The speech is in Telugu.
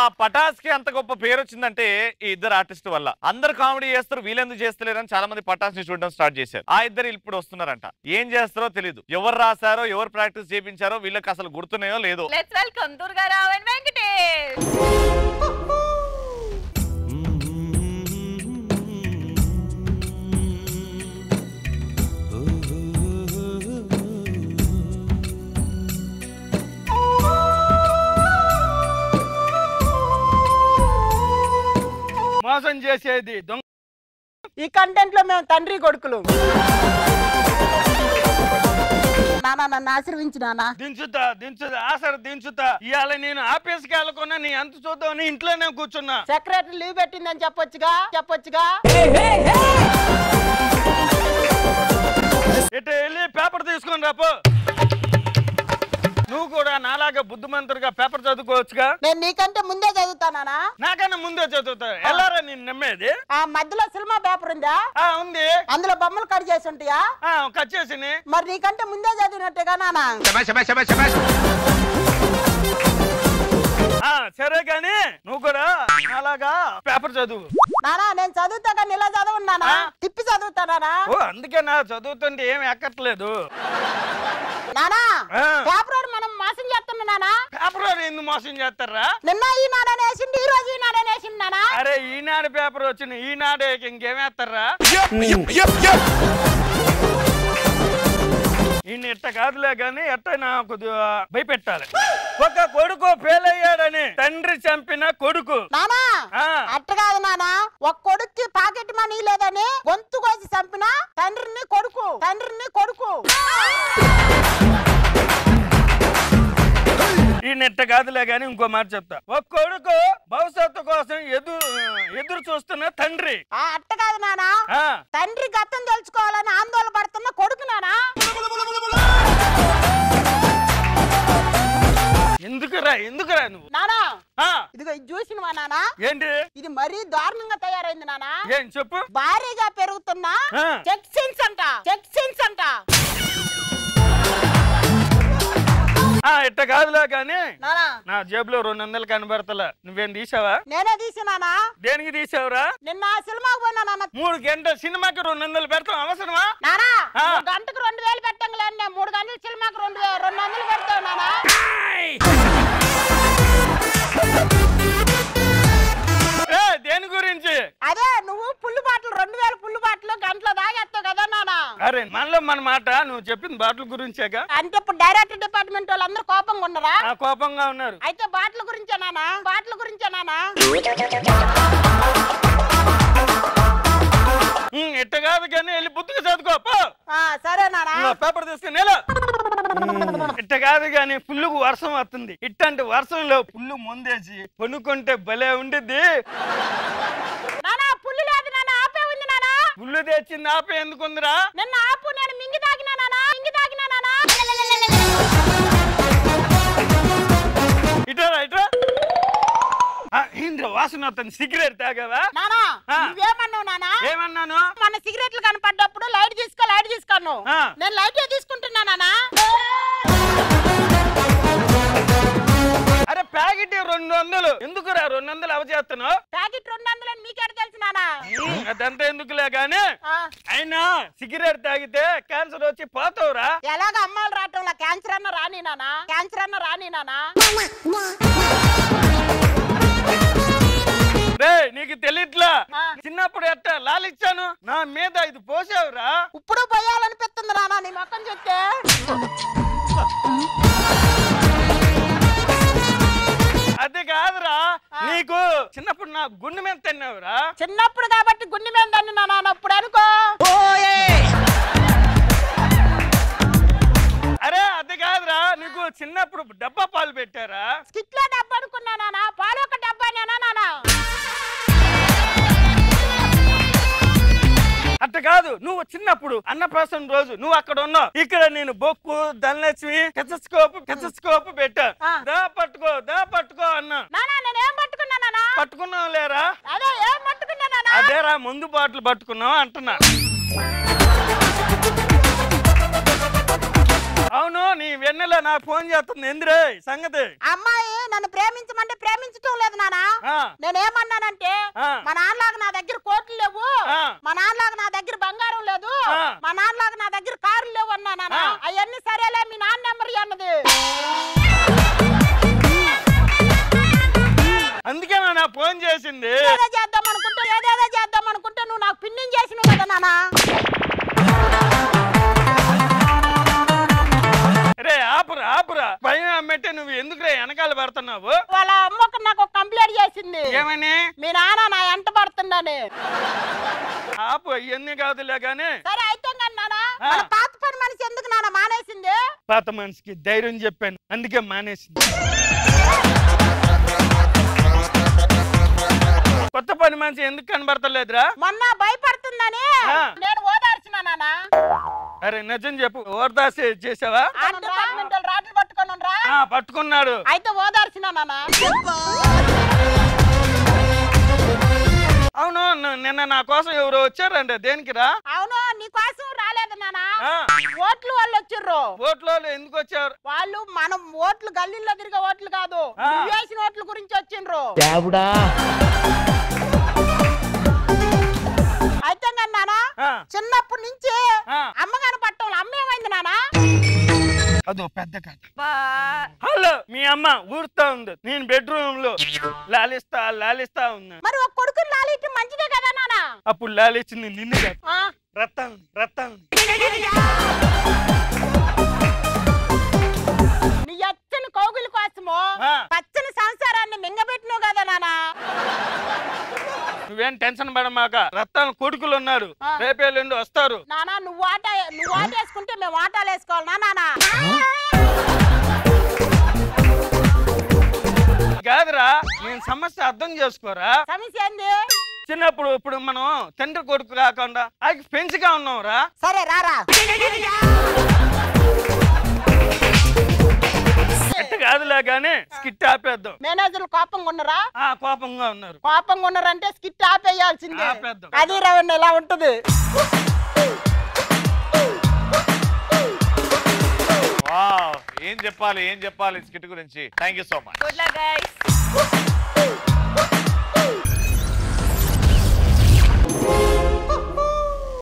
పటాస్ కి అంత గొప్ప పేరు వచ్చిందంటే ఈ ఇద్దరు ఆర్టిస్ట్ వల్ల అందరు కామెడీ చేస్తారు వీళ్ళెందుకు చేస్తలేరని చాలా మంది పటాస్ ని చూడడం స్టార్ట్ చేశారు ఆ ఇద్దరు ఇప్పుడు వస్తున్నారంట ఏం చేస్తారో తెలియదు ఎవరు రాశారో ఎవరు ప్రాక్టీస్ చేయించారో వీళ్ళకి అసలు గుర్తున్నాయో లేదో let's welcome Durgarao and Venkatesh మోసం చేసేది దొంగ ఈ కంటెంట్ లో మేము తండ్రి కొడుకులు నానా నన్ను ఆశ్రయించు నానా దించుతా దించుతా ఆసర దించుతా ఇవాళ నేను ఆఫీస్కి వెళ్ళకుండా నీ అంత చూద్దామని ఇంట్లోనే కూర్చున్నా సెక్రటరీ లీవ్ పెట్టిందని చెప్పొచ్చుగా చెప్పొచ్చుగా ఇటు వెళ్ళి పేపర్ తీసుకొని రాపో నువ్వు కూడా నాలాగా బుద్ధిమంతుడిగా పేపర్ చదువుకోవచ్చుగా నేను నీకంటే ముందే చదువుతానా నాకన్నా ముందే చదువుతా ఎలారా నేను నమ్మేది ఆ మధ్యలో సినిమా పేపర్ ఉందా ఆ ఉంది అందులో బొమ్మలు కట్ చేసి ఉంటాయా ఆ కట్ చేసి మరి నీకంటే ముందే చదివినట్టుగా నానా ఆ సరే కానీ నువ్వు కూడా నాలాగా పేపర్ చదువు నానా నేను చదువుతా కానీ ఇలా చదవను నానా ఆ? తిప్పి చదువుతానా ఓ అందుకే నా చదువుతుంటే ఏం ఎక్కట్లేదు నానా ఆ. పేపర్ వాడు మనం మోసం చేస్తున్నా నానా పేపర్ వాడు ఎందుకు మోసం చేస్తారా నిన్న ఈ నాడని వేసిండు ఈ రోజు ఈ నాడని వేసిండు నానా అరే ఈనాడు పేపర్ వచ్చిన ఈనాడే ఇంకేమేస్తారా ఈయన ఎట్ట కాదులే గాని ఎట్టైనా కొద్దిగా భయపెట్టాలి ఒక కొడుకు ఫెయిల్ అయ్యాడని తండ్రి చంపిన కొడుకు నానా ఆ. అట్ట కాదు నానా ఒక కొడుక్కి పాకెట్ మనీ లేదని గొంతు కోసి చంపిన తండ్రిని కొడుకు తండ్రిని కొడుకు ఈయన ఎట్ట కాదులే గాని ఇంకో మాట చెప్తా ఒక కొడుకు భవిష్యత్తు కోసం ఎదురు ఎదురు చూస్తున్న తండ్రి ఆ అట్ట కాదు నానా ఆ తండ్రి గతం తెలుసుకోవాలని ఆందోళన పడుతున్న కొడుకు నానా ఎందుకురా ఎందుకురా నువ్వు నానా ఆ ఇదిగో ఇది చూసినవా నానా ఏంటి ఇది మరీ దారుణంగా తయారైంది నానా ఏం చెప్పు భారీగా పెరుగుతున్న ఆ. చెక్సిన్స్ అంట చెక్సిన్స్ అంట ఆ ఇట్ట కాదులే గాని నానా నా జేబులో రెండు వందలు కనబడతలా నువ్వేం తీసావా నేనే తీసినానా దేనికి తీసావురా నిన్న సినిమాకి పోయినా నాన్న మూడు గంటల సినిమాకి రెండు వందలు పెడతాం అవసరమా నానా ఆ. నువ్వు గంటకు రెండు వేలు పెట్టంగలేను నేను మూడు గంటల సినిమాకి రెండు వే- రెండు వందలు పెడతావు నానా ఏ, దేని గురించి అదే నువ్వు పుల్లు బాటలు రెండు వేల పుల్లు బాటలు గంటలో దాగేస్తావు కదా నానా అరే మనలో మన మాట నువ్వు చెప్పిన బాటల గురించేగా అంటే ఇప్పుడు డైరెక్టర్ డిపార్ట్మెంట్ వాళ్ళు అందరూ కోపంగా ఉన్నారా ఆ కోపంగా ఉన్నారు అయితే బాటల గురించే నానా బాటల గురించే నానా ఉమ్, ఇట్ట కాదు కానీ వెళ్ళి బుద్ధిగా చదువుకో పో. ఆ, సరే నానా ఇదిగో పేపర్ తీసుకుని నెల ఇట్ట కాదు కానీ పుల్లుకు వర్షం వస్తుంది ఇట్టంటి వర్షంలో పుల్లు ముందేసి కొనుక్కుంటే భలే ఉండిద్ది నానా పుల్లు లేదు నానా ఆపే ఉంది నానా పుల్లు తెచ్చింది ఆపే ఎందుకుందిరా నిన్న ఆపు నేను మింగి తాగినా నానా మింగి తాగినా నానా ఇటరా ఇటరా ఆ, ఏంద్ర వాసన వస్తుంది సిగరెట్ తాగావా నానా ఆ. నువ్వేమన్నావు నానా ఏమన్నాను మన సిగరెట్లు కనపడ్డప్పుడు లైట్ తీసుకో లైట్ తీసుకోను ఆ. నేను లైట్ తీసుకుంటున్నా నానా అరే ప్యాకెట్ రెండు వందలు ఎందుకురా రెండు వందలు అవచేస్తున్నావు ప్యాకెట్ రెండు వందలని మీకేడ తెలుసు నానా అదంతా ఎందుకులే గానీ ఆ, అయినా సిగరెట్ తాగితే క్యాన్సర్ వచ్చి పోతావురా ఎలాగ అమ్మాయిలు రావటంలా క్యాన్సర్ అన్న రాని నానా క్యాన్సర్ అన్న రాని నానా రే నీకు తెలియట్లా ఆ. చిన్నప్పుడు ఎట్ట లాలిచ్చాను నా మీద ఇది పోసావురా ఇప్పుడు పోయాలనిపిస్తుంది నానా నీ మొక్కం చెప్తే అది కాదురా నీకు చిన్నప్పుడు నా గుండె మీద తిన్నావురా చిన్నప్పుడు కాబట్టి గుండె మీద దాన్ని నానా అప్పుడు అనుకో అరే అది కాదురా నీకు చిన్నప్పుడు డబ్బా పాలు పెట్టారా స్కిట్ లో డబ్బు అనుకున్నా నానా పాలు ఒక డబ్బా నేనా నానా అట్ట కాదు నువ్వు చిన్నప్పుడు అన్నప్రాసన రోజు నువ్వు అక్కడ ఉన్నావు ఇక్కడ నేను బొక్కు ధనలక్ష్మి టెచస్కోప్ టెచస్కోప్ పెట్టా ఆ. దా పట్టుకో దా పట్టుకో అన్నా నానా నేను ఏం పట్టుకున్నా నానా పట్టుకున్నావు లేరా అదే ఏం పట్టుకున్నా నానా అదేరా ముందు బాటిల్ పట్టుకున్నావు అంటున్నా అవును నీ వెన్నెల నాకు ఫోన్ చేస్తుంది ఎందురే సంగతి అమ్మాయి నన్ను ప్రేమించమంటే ప్రేమించటం లేదు నానా ఆ, నేనేమన్నానంటే ఆ. మా నాన్నలాగా నా దగ్గర కోట్లు లేవు ఆ. మా నాన్నలాగా నా దగ్గర బంగారం లేదు ఆ. మా నాన్నలాగా నా దగ్గర కార్లు లేవు అన్నా నాన్న ఆ. అవన్నీ సరేలే మీ నాన్న నెంబర్ అన్నది అందుకే నా ఫోన్ చేసింది ఏదో చేద్దాం అనుకుంటే ఏదేదో చేద్దాం అనుకుంటే నువ్వు నాకు పిన్నింగ్ చేసినావు కదా నాన్న రే ఆపురా ఆపురా భయం అమ్మంటే నువ్వు ఎందుకు రే వెనకాల పడుతున్నావు వాళ్ళ అమ్మకు నాకు ఒక కంప్లైంట్ చేసింది ఏమని మీ నాన్న నా ఎంట పడుతుండని ఆపు ఇవన్నీ కాదులే కానీ సరే అయితే కానీ నాన్న ఆ. మన పాత పని మనిషి ఎందుకు నాన్న మానేసింది పాత మనిషికి ధైర్యం చెప్పాను అందుకే మానేసింది కొత్త పని మనిషి ఎందుకు కనబడతలేదురా మొన్న భయపడుతుందని ఆ. నేను ఓదార్చిన నాన్న అరే నిజం చెప్పు ఓర్దాసి చేసావా డిపార్ట్మెంటల్ రాట్లు పట్టుకొని రా ఆ, పట్టుకున్నాడు అయితే ఓదార్చిన నాన్న అవును న- నిన్న నా కోసం ఎవరు వచ్చారంటే దేనికి రా అవును నీ కోసం రాలేదు నాన్న ఆ, ఓట్లు వాళ్ళు వచ్చిర్రు ఓట్లో ఎందుకు వచ్చారు వాళ్ళు మనం ఓట్లు గల్లీల్లో తిరిగే ఓట్లు కాదు ఆ. నువ్వు వేసిన ఓట్ల గురించి వచ్చిండ్రు అయితే కానీ నాన్న ఆ, చిన్నప్పటి నుంచి ఆ. అమ్మగారు పట్టం అమ్మ ఏమైంది నాన్న అదో పెద్ద కథ హలో మీ అమ్మ ఊరుతా ఉంది నేను బెడ్రూమ్ లో లాలిస్తా లాలిస్తా ఉన్నా మరి ఒక కొడుకుని లాలిట్టి మంచిదే కదా నాన్న అప్పుడు లాలిచ్చింది నిన్ను కాదు ఆ, రత్తం రత్తం నీ ఎచ్చని కోగుల కోసము ఆ. పచ్చని సంసారాన్ని మింగబెట్టినావు కదా నాన్న నువ్వేం టెన్షన్ పడమాక రత్తాలు కొడుకులు ఉన్నారు ఆ. రేపేళ్ళండి వస్తారు నాన్న నువ్వు ఆట నువ్వు ఆట వేసుకుంటే మేము ఆటాలు వేసుకోవాలి నా నాన్న కాదురా నేను సమస్య అర్థం చేసుకోరా సమస్య ఏంది చిన్నప్పుడు ఇప్పుడు మనం తండ్రి కొడుకు కాకుండా అది పెంచిగా ఉన్నావురా సరే రారా ఎట్ట కాదులే గానీ స్కిట్ ఆపేద్దాం మేనేజర్లు కోపంగా ఉన్నారా ఆ కోపంగా ఉన్నారు కోపంగా ఉన్నారంటే స్కిట్ ఆపేయాల్సిందే ఆపేద్దాం. అది రవణ ఇలా ఉంటది వావ్ ఏం చెప్పాలి ఏం చెప్పాలి స్కిట్ గురించి thank you so much good luck guys